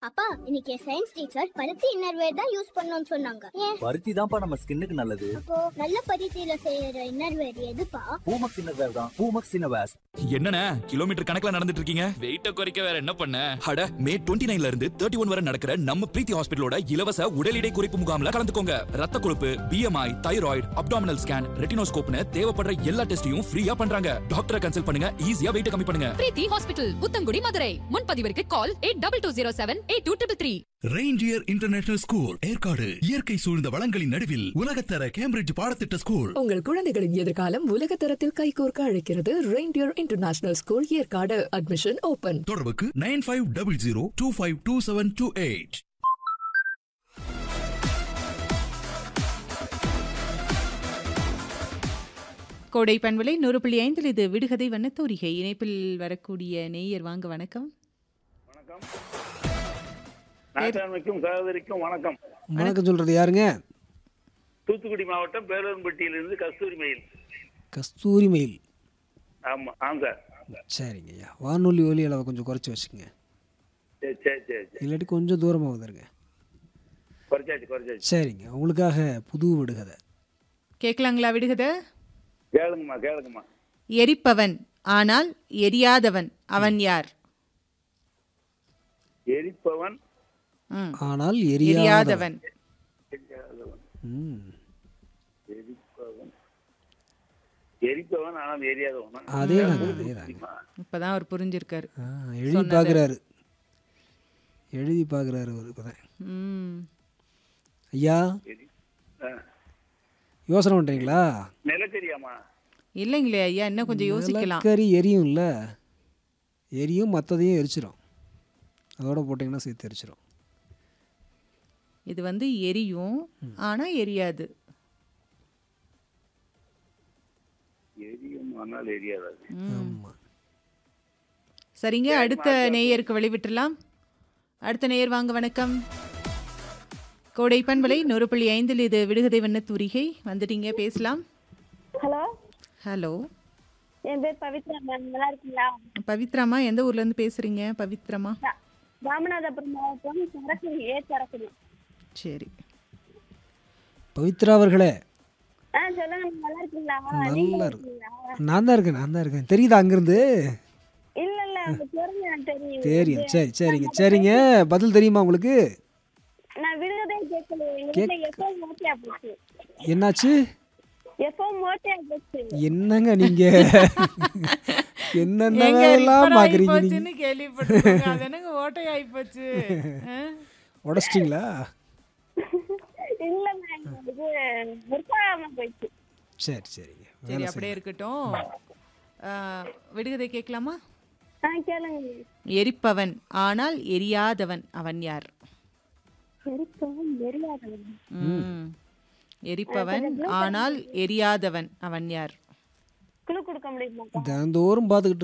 அப்பா இன்னைக்கு science teacher பருத்தி இன்னர்வேர் தான் யூஸ் பண்ணணும்னு சொன்னாங்க ஏன் பருத்தி தான்ப்பா நம்ம ஸ்கின்னுக்கு நல்லது அப்போ நல்ல பருத்தியில செய்யற இன்னர்வேர் எதுப்பா பூமக்ஸ் இன்னர்வேர் தான் பூமக்ஸ் இன்னர்வேர்ஸ் என்னண்ணே கிலோமீட்டர் கணக்குல நடந்துட்டு இருக்கீங்க வெயிட்ட குறைக்க வேற என்ன பண்ண அட மே 29 ல இருந்து தேர்ட்டி ஒன் வரை நடக்கிற நம்ம பிரீத்தி ஹாஸ்பிட்டலோட இலவச உடல் எடை குறைப்பு முகாம்ல கலந்துக்கோங்க ரத்த கொழுப்பு பிஎம்ஐ தைராய்டு அப்டாமினல் ஸ்கேன் ரெட்டினோஸ்கோப்னு தேவைப்படுற எல்லா டெஸ்டையும் ஃப்ரீயா பண்றாங்க டாக்டரை கன்சல்ட் பண்ணுங்க ஈஸியா வெயிட் கம்மி பண்ணுங்க பிரீத்தி ஹாஸ்பிட்டல் புத்தங்குடி மதுரை முன்பதிவிற்கு call eight double two zero seven eight two triple three Reindeer International school Yercaud இயற்கை சூழ்ந்த வளங்களின் நடுவில் உலகத்தர கேம்பிரிட்ஜ் பாடத்திட்ட ஸ்கூல் உங்கள் குழந்தைகளின் எதிர்காலம் உலக தரத்தில் கைகோர்க்க அழைக்கிறது Reindeer International school Yercaud admission open தொடர்புக்கு nine five double zero two five two seven two eight கோடை பண்பலை நூறு புள்ளி ஐந்தில் இது விடுகதை வண்ணத்தோரிகை இணைப்பில் வரக்கூடிய நேயர் வாங்க வணக்கம் வணக்கம் நாட்டாண்மைக்கும் சகோதரிக்கும் வணக்கம் வணக்கம் சொல்றது யாருங்க தூத்துக்குடி மாவட்டம் பேரூர்பட்டியிலிருந்து கஸ்தூரி மயில் கஸ்தூரி மயில் ஆமா ஆமாம் சார் சரிங்க ஐயா வானொலி ஒலி அளவை கொஞ்சம் குறைச்சி வச்சுங்க சரி சரி சரி சரி இல்லாட்டி கொஞ்சம் தூரமாக வந்துருங்க குறைச்சாச்சு குறைச்சாச்சு சரிங்க உங்களுக்காக புது விடுகதை கேட்கலாங்களா விடுகதை கேளுங்கம்மா கேளுங்கம்மா எரிப்பவன் ஆனால் எரியாதவன் அவன் யார் எரிப்பவன் ம். ஆனால் எரியாதவன் எரியாதவன் ம் எரிப்பவன் எரிப்பவன் ஆனால் எரியாதவன் அதே தாங்க அதே தாங்க இப்பதான் அவர் புரிஞ்சிருக்காரு ஆ, எழுதி பார்க்குறாரு எழுதி பார்க்குறாரு அவர் இப்போதான் ம் ஐயா எரி ஆ. யோசனை பண்ணுறீங்களா நிலக்கரியாம்மா இல்லைங்களே ஐயா இன்னும் கொஞ்சம் யோசிக்கலாம் நிலக்கரி எரியும்ல எரியும் மற்றதையும் எரிச்சிரும் அதோட போட்டிங்கன்னா சேர்த்து எரிச்சிரும் இது வந்து எரியும் ஆனா எரியாது எரியும் ஆனால் எரியாதது ஆமாம் சரிங்க அடுத்த நேயருக்கு வழிவிட்டுலாம் அடுத்த நேயர் வாங்க வணக்கம் கோடை பண்பலை நூறு புள்ளி ஐந்தில் இது விடுகதை வண்ணத்தூரிகை வந்துட்டீங்க பேசலாம் ஹலோ ஹலோ என் பேர் பவித்ரா மேம் நல்லா இருக்கீங்களா பவித்ராமா எந்த ஊர்ல இருந்து பேசுறீங்க பவித்ரமா ரா- ராமநாதபுரம் மாவட்டம் சரக்குடி ஏ சரக்குடி சரி பவித்ரா அவர்களே ஆ சொல்லுங்க மேம், நல்லா இருக்கீங்களா நல்லா நீங்க இருக்கு இருக்கீங்களா நான் தான் இருக்கேன் நான் தான் இருக்கேன் தெரியுதா அங்கேருந்து இல்ல இல்ல உங்க தெரிஞ்ச எனக்கு தெரியும் தெரியும் சரி சரிங்க சரிங்க பதில் தெரியுமா உங்களுக்கு நான் விடுதே கேட்கல எங்க வீட்டுல எப்போ மோட்டியா போச்சு என்னாச்சு எப்போ மோட்டியா போச்சு என்னங்க நீங்க எங்க என்னென்னலாம் repair பாக்குறீங்க நீங்க ஆயிப்போச்சுன்னு கேள்விப்பட்டிருக்கோங்க. அது என்னங்க ஓட்டை ஆயிப்போச்சு ஆ? உடச்சிட்டிங்களா இல்ல மேம் இது முற்காம போயிடுச்சு சரி சரிங்க சரி வேலை அப்படியே செய்யுங்க. இருக்கட்டும் ஆ, விடுகதை கேட்கலாமா ஆ கேளுங்க எரிப்பவன் ஆனால் எரியாதவன் அவன் யார் எரிக்கவும் எரியாதவன் ம். எரிப்பவன் ஆனால் எரியாதவன் அவன் யார் குழு கொடுக்க முடியுமா தினந்தோறும் பார்த்துக்கிட்டு